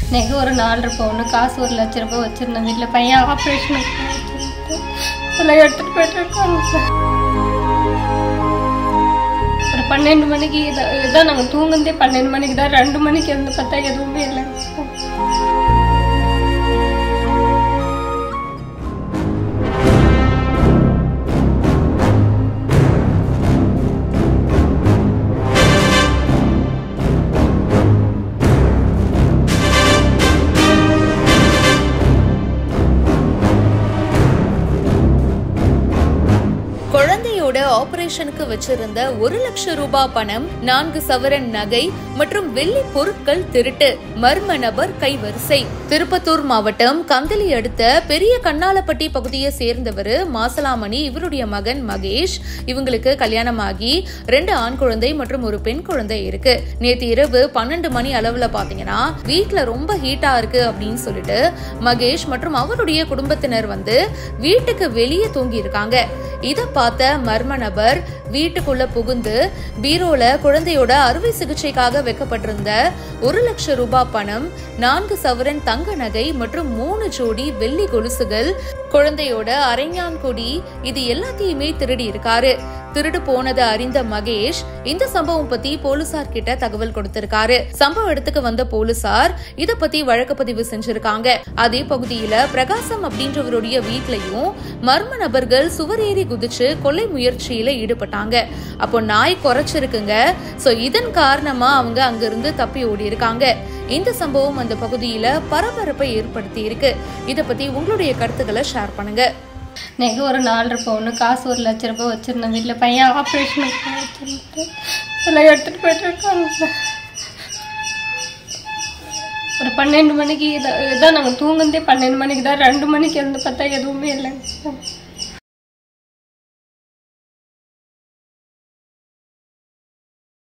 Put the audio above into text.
நெகை ஒரு நாலரை பவுன் காசு ஒரு லட்ச ரூபாய் வச்சுருந்தேன் வீட்டில் பையன் ஆப்ரேஷன் அதெல்லாம் எடுத்துகிட்டு போயிட்டு இருக்காங்க சார் ஒரு பன்னெண்டு மணிக்கு இதான் இதான் நாங்கள் தூங்குனதே பன்னெண்டு மணிக்கு தான் ரெண்டு மணிக்கு இருந்து பார்த்தா எதுவுமே இல்லைங்க சார் குழந்தையோட ஆபரேஷனுக்கு வச்சிருந்த ஒரு லட்சம் ரூபாய் பணம் நான்கு சவரன் நகை மற்றும் வெள்ளி பொருட்கள் திருட்டு மர்ம நபர் கைவரிசை திருப்பத்தூர் மாவட்டம் கந்தளி அடுத்த பெரிய கண்ணாலப்பட்டி பகுதியை சேர்ந்தவர் மாசலாமணி இவருடைய மகன் மகேஷ் இவங்களுக்கு கல்யாணமாகி ரெண்டு ஆண் குழந்தை மற்றும் ஒரு பெண் குழந்தை இருக்கு நேத்து இரவு பன்னெண்டு மணி அளவுல பாத்தீங்கன்னா வீட்ல ரொம்ப ஹீட்டா இருக்கு அப்படின்னு சொல்லிட்டு மகேஷ் மற்றும் அவருடைய குடும்பத்தினர் வந்து வீட்டுக்கு வெளியே தூங்கி இருக்காங்க இத பார்த்த மர்ம நபர் வீட்டுக்குள்ள புகுந்து பீரோல குழந்தையோட அறுவை சிகிச்சைக்காக வைக்கப்பட்டிருந்த ஒரு லட்சம் ரூபாய் பணம் நான்கு சவரன் தங்க நகை மற்றும் மூணு ஜோடி வெள்ளி கொலுசுகள் குழந்தையோட அரைஞான் கொடி இது எல்லாத்தையுமே திருடி இருக்காரு திருடு போனதை அறிந்த மகேஷ் இந்த சம்பவம் பத்தி போலீசார் கிட்ட தகவல் கொடுத்திருக்காரு சம்பவ இடத்துக்கு வந்த போலீசார் இத பத்தி வழக்கு பதிவு செஞ்சிருக்காங்க அதே பகுதியில பிரகாசம் அப்படின்றவருடைய வீட்லயும் மர்ம நபர்கள் சுவர் ஏறி குதிச்சு கொலை முயற்சியில ஈடுபட்டாங்க அப்போ நாய் குறைச்சிருக்குங்க சோ இதன் காரணமா அவங்க அங்கிருந்து தப்பி ஓடி இருக்காங்க இந்த சம்பவம் அந்த பகுதியில பரபரப்பை ஏற்படுத்தி இருக்கு இத பத்தி உங்களுடைய கருத்துக்களை ஷேர் பண்ணுங்க நெகை ஒரு நாலரை பவுன் காசு ஒரு லட்ச ரூபாய் வச்சுருந்தேன் வீட்டில் பையன் ஆப்ரேஷன் வச்சுருந்து அதெல்லாம் எடுத்துகிட்டு போயிட்டு இருக்காங்க சார் ஒரு பன்னெண்டு மணிக்கு இதான் இதான் நாங்கள் தூங்குனதே பன்னெண்டு மணிக்கு தான் ரெண்டு மணிக்கு இருந்து பார்த்தா எதுவுமே இல்லைங்க சார்